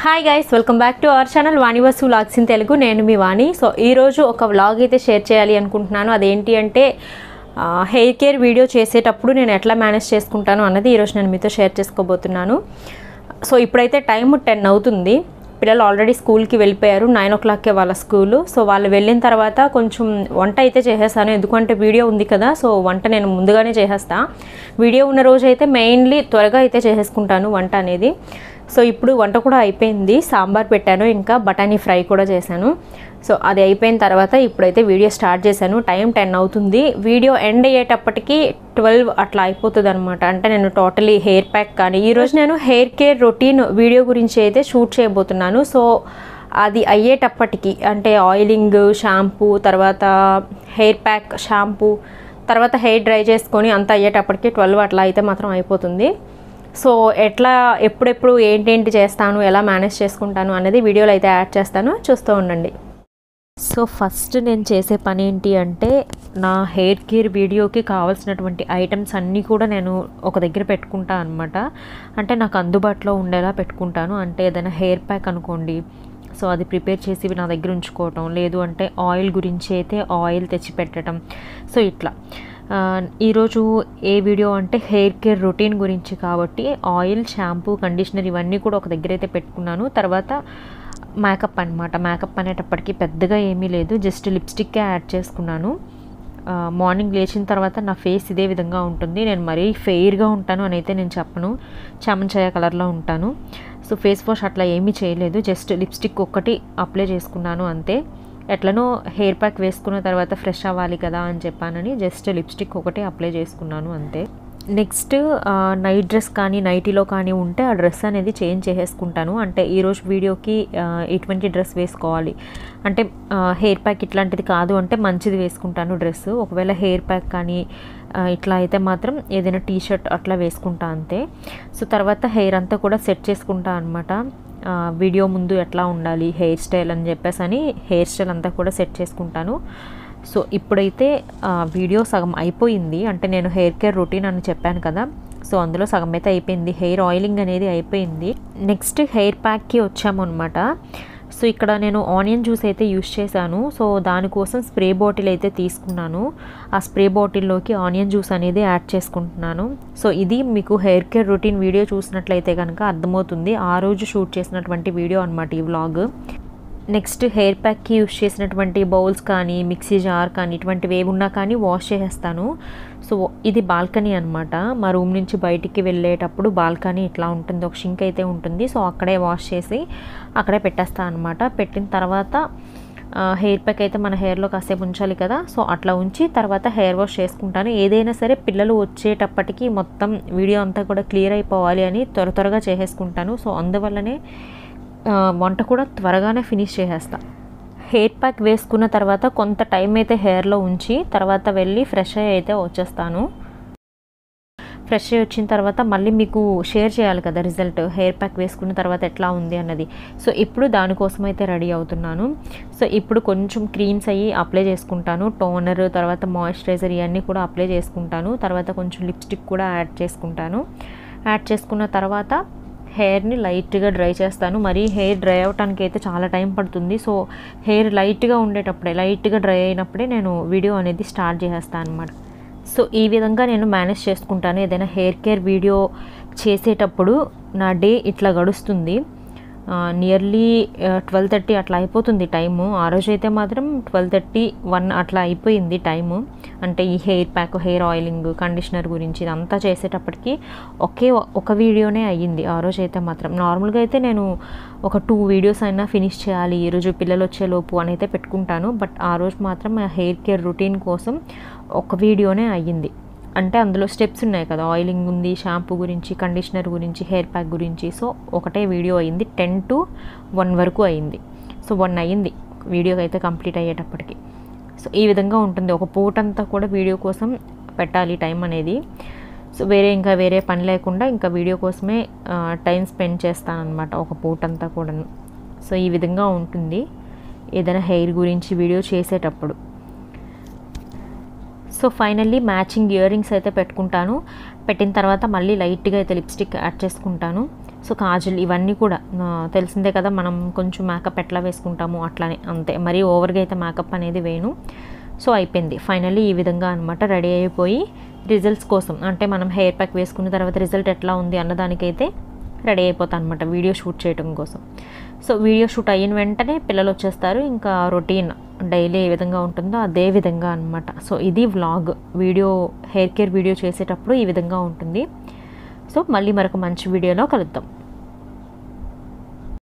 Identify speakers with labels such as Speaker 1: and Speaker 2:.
Speaker 1: hi guys welcome back to our channel Vani Vasu vlogs in Telugu నేను మీ వాణి so ఈరోజు ఒక వ్లాగ్ అయితే షేర్ చేయాలి అనుకుంటున్నాను అదేంటి అంటే హెయిర్ కేర్ వీడియో చేసేటప్పుడు నేను ఎట్లా మేనేజ్ చేసుకుంటాను అన్నది ఈరోజు నేను మీతో షేర్ చేసుకోబోతున్నాను సో ఇప్పుడైతే టైం టెన్ అవుతుంది పిల్లలు ఆల్రెడీ స్కూల్కి వెళ్ళిపోయారు నైన్ ఓ క్లాక్కే వాళ్ళ స్కూలు సో వాళ్ళు వెళ్ళిన తర్వాత కొంచెం వంట అయితే చేసేస్తాను ఎందుకంటే వీడియో ఉంది కదా సో వంట నేను ముందుగానే చేసేస్తా వీడియో ఉన్న రోజు అయితే మెయిన్లీ త్వరగా అయితే చేసేసుకుంటాను వంట అనేది సో ఇప్పుడు వంట కూడా అయిపోయింది సాంబార్ పెట్టాను ఇంకా బఠానీ ఫ్రై కూడా చేశాను సో అది అయిపోయిన తర్వాత ఇప్పుడైతే వీడియో స్టార్ట్ చేశాను టైం టెన్ అవుతుంది వీడియో ఎండ్ అయ్యేటప్పటికి ట్వెల్వ్ అట్లా అయిపోతుంది అనమాట అంటే నేను టోటలీ హెయిర్ ప్యాక్ కానీ ఈరోజు నేను హెయిర్ కేర్ రొటీన్ వీడియో గురించి అయితే షూట్ చేయబోతున్నాను సో అది అయ్యేటప్పటికి అంటే ఆయిలింగ్ షాంపూ తర్వాత హెయిర్ ప్యాక్ షాంపూ తర్వాత హెయిర్ డ్రై చేసుకొని అంత అయ్యేటప్పటికి ట్వెల్వ్ అట్లా అయితే మాత్రం అయిపోతుంది సో ఎట్లా ఎప్పుడెప్పుడు ఏంటేంటి చేస్తాను ఎలా మేనేజ్ చేసుకుంటాను అనేది వీడియోలో అయితే యాడ్ చేస్తాను చూస్తూ ఉండండి సో ఫస్ట్ నేను చేసే పని ఏంటి అంటే నా హెయిర్ కేర్ వీడియోకి కావాల్సినటువంటి ఐటమ్స్ అన్నీ కూడా నేను ఒక దగ్గర పెట్టుకుంటా అనమాట అంటే నాకు అందుబాటులో ఉండేలా పెట్టుకుంటాను అంటే ఏదైనా హెయిర్ ప్యాక్ అనుకోండి సో అది ప్రిపేర్ చేసి నా దగ్గర ఉంచుకోవటం లేదు అంటే ఆయిల్ గురించి అయితే ఆయిల్ తెచ్చి పెట్టడం సో ఇట్లా ఈరోజు ఏ వీడియో అంటే హెయిర్ కేర్ రొటీన్ గురించి కాబట్టి ఆయిల్ షాంపూ కండిషనర్ ఇవన్నీ కూడా ఒక దగ్గర అయితే పెట్టుకున్నాను తర్వాత మేకప్ అనమాట మేకప్ అనేటప్పటికి పెద్దగా ఏమీ లేదు జస్ట్ లిప్స్టిక్కే యాడ్ చేసుకున్నాను మార్నింగ్ లేచిన తర్వాత నా ఫేస్ ఇదే విధంగా ఉంటుంది నేను మరీ ఫెయిర్గా ఉంటాను అని అయితే నేను చెప్పను చామంచాయ కలర్లో ఉంటాను సో ఫేస్ వాష్ అట్లా ఏమీ చేయలేదు జస్ట్ లిప్స్టిక్ ఒక్కటి అప్లై చేసుకున్నాను అంతే ఎట్లనో హెయిర్ ప్యాక్ వేసుకున్న తర్వాత ఫ్రెష్ అవ్వాలి కదా అని చెప్పానని జస్ట్ లిప్స్టిక్ ఒకటి అప్లై చేసుకున్నాను అంతే నెక్స్ట్ నైట్ డ్రెస్ కానీ నైటీలో కానీ ఉంటే ఆ డ్రెస్ అనేది చేంజ్ చేసేసుకుంటాను అంటే ఈరోజు వీడియోకి ఎటువంటి డ్రెస్ వేసుకోవాలి అంటే హెయిర్ ప్యాక్ ఇట్లాంటిది కాదు అంటే మంచిది వేసుకుంటాను డ్రెస్ ఒకవేళ హెయిర్ ప్యాక్ కానీ ఇట్లా అయితే మాత్రం ఏదైనా టీ షర్ట్ అట్లా వేసుకుంటా అంతే సో తర్వాత హెయిర్ అంతా కూడా సెట్ చేసుకుంటా అనమాట వీడియో ముందు ఎట్లా ఉండాలి హెయిర్ స్టైల్ అని చెప్పేసి అని హెయిర్ స్టైల్ అంతా కూడా సెట్ చేసుకుంటాను సో ఇప్పుడైతే వీడియో సగం అయిపోయింది అంటే నేను హెయిర్ కేర్ రొటీన్ అని చెప్పాను కదా సో అందులో సగం అయితే అయిపోయింది హెయిర్ ఆయిలింగ్ అనేది అయిపోయింది నెక్స్ట్ హెయిర్ ప్యాక్కి వచ్చాము అనమాట సో ఇక్కడ నేను ఆనియన్ జ్యూస్ అయితే యూస్ చేశాను సో దానికోసం స్ప్రే బాటిల్ అయితే తీసుకున్నాను ఆ స్ప్రే బాటిల్లోకి ఆనియన్ జ్యూస్ అనేది యాడ్ చేసుకుంటున్నాను సో ఇది మీకు హెయిర్ కేర్ రొటీన్ వీడియో చూసినట్లయితే కనుక అర్థమవుతుంది ఆ రోజు షూట్ చేసినటువంటి వీడియో అనమాట ఈ వ్లాగ్ నెక్స్ట్ హెయిర్ ప్యాక్కి యూస్ చేసినటువంటి బౌల్స్ కానీ మిక్సీ జార్ కానీ ఇటువంటివి ఏవి ఉన్నా కానీ వాష్ చేసేస్తాను సో ఇది బాల్కనీ అనమాట మా రూమ్ నుంచి బయటికి వెళ్ళేటప్పుడు బాల్కనీ ఇట్లా ఉంటుంది ఒక షింక్ అయితే ఉంటుంది సో అక్కడే వాష్ చేసి అక్కడే పెట్టేస్తాను అనమాట పెట్టిన తర్వాత హెయిర్ ప్యాక్ అయితే మన హెయిర్లో కాసేపు ఉంచాలి కదా సో అట్లా ఉంచి తర్వాత హెయిర్ వాష్ చేసుకుంటాను ఏదైనా సరే పిల్లలు వచ్చేటప్పటికి మొత్తం వీడియో అంతా కూడా క్లియర్ అయిపోవాలి అని త్వర త్వరగా చేసేసుకుంటాను సో అందువల్లనే వంట కూడా త్వరగానే ఫినిష్ చేసేస్తా హెయిర్ ప్యాక్ వేసుకున్న తర్వాత కొంత టైం అయితే హెయిర్లో ఉంచి తర్వాత వెళ్ళి ఫ్రెష్ అయ్యి అయితే వచ్చేస్తాను ఫ్రెష్ అయ్యి వచ్చిన తర్వాత మళ్ళీ మీకు షేర్ చేయాలి కదా రిజల్ట్ హెయిర్ ప్యాక్ వేసుకున్న తర్వాత ఎట్లా ఉంది అన్నది సో ఇప్పుడు దానికోసం అయితే రెడీ అవుతున్నాను సో ఇప్పుడు కొంచెం క్రీమ్స్ అయ్యి అప్లై చేసుకుంటాను టోనర్ తర్వాత మాయిశ్చరైజర్ ఇవన్నీ కూడా అప్లై చేసుకుంటాను తర్వాత కొంచెం లిప్స్టిక్ కూడా యాడ్ చేసుకుంటాను యాడ్ చేసుకున్న తర్వాత హెయిర్ని లైట్గా డ్రై చేస్తాను మరీ హెయిర్ డ్రై అవడానికి అయితే చాలా టైం పడుతుంది సో హెయిర్ లైట్గా ఉండేటప్పుడే లైట్గా డ్రై అయినప్పుడే నేను వీడియో అనేది స్టార్ట్ చేసేస్తాను అనమాట సో ఈ విధంగా నేను మేనేజ్ చేసుకుంటాను ఏదైనా హెయిర్ కేర్ వీడియో చేసేటప్పుడు నా డే ఇట్లా గడుస్తుంది నియర్లీ ట్వెల్వ్ థర్టీ అట్లా అయిపోతుంది టైము ఆ రోజు అయితే మాత్రం ట్వెల్వ్ థర్టీ వన్ అట్లా అయిపోయింది టైము అంటే ఈ hair pack hair oiling conditioner గురించి ఇదంతా చేసేటప్పటికి ఒకే ఒక వీడియోనే అయ్యింది ఆ రోజు అయితే మాత్రం నార్మల్గా అయితే నేను ఒక టూ వీడియోస్ అయినా ఫినిష్ చేయాలి ఈరోజు పిల్లలు వచ్చేలోపు అని అయితే పెట్టుకుంటాను బట్ ఆ రోజు మాత్రం హెయిర్ కేర్ రొటీన్ కోసం ఒక వీడియోనే అయ్యింది అంటే అందులో స్టెప్స్ ఉన్నాయి కదా ఆయిలింగ్ ఉంది షాంపూ గురించి కండిషనర్ గురించి హెయిర్ ప్యాక్ గురించి సో ఒకటే వీడియో అయింది టెన్ టు వన్ వరకు అయింది సో వన్ అయ్యింది వీడియో అయితే కంప్లీట్ అయ్యేటప్పటికి సో ఈ విధంగా ఉంటుంది ఒక పూటంతా కూడా వీడియో కోసం పెట్టాలి టైం అనేది సో వేరే ఇంకా వేరే పని లేకుండా ఇంకా వీడియో కోసమే టైం స్పెండ్ చేస్తాను అనమాట ఒక పూటంతా కూడా సో ఈ విధంగా ఉంటుంది ఏదైనా హెయిర్ గురించి వీడియో చేసేటప్పుడు so finally matching earrings అయితే పెట్టుకుంటాను పెట్టిన తర్వాత మళ్ళీ లైట్గా అయితే లిప్స్టిక్ యాడ్ చేసుకుంటాను సో కాజల్ ఇవన్నీ కూడా ఆ, తెలిసిందే కదా మనం కొంచెం మేకప్ ఎట్లా వేసుకుంటాము అట్లానే అంతే మరీ ఓవర్గా అయితే మేకప్ అనేది వేయను సో అయిపోయింది ఫైనల్లీ ఈ విధంగా అనమాట రెడీ అయిపోయి రిజల్ట్స్ కోసం అంటే మనం హెయిర్ ప్యాక్ వేసుకున్న తర్వాత రిజల్ట్ ఎట్లా ఉంది అన్నదానికైతే రెడీ అయిపోతాను అనమాట వీడియో షూట్ చేయడం కోసం సో వీడియో షూట్ అయిన వెంటనే పిల్లలు వచ్చేస్తారు ఇంకా రొటీన్ డైలీ ఏ విధంగా ఉంటుందో అదే విధంగా అనమాట సో ఇది vlog video hair care video చేసేటప్పుడు ఈ విధంగా ఉంటుంది సో మళ్ళీ మరొక మంచి వీడియోలో కలుద్దాం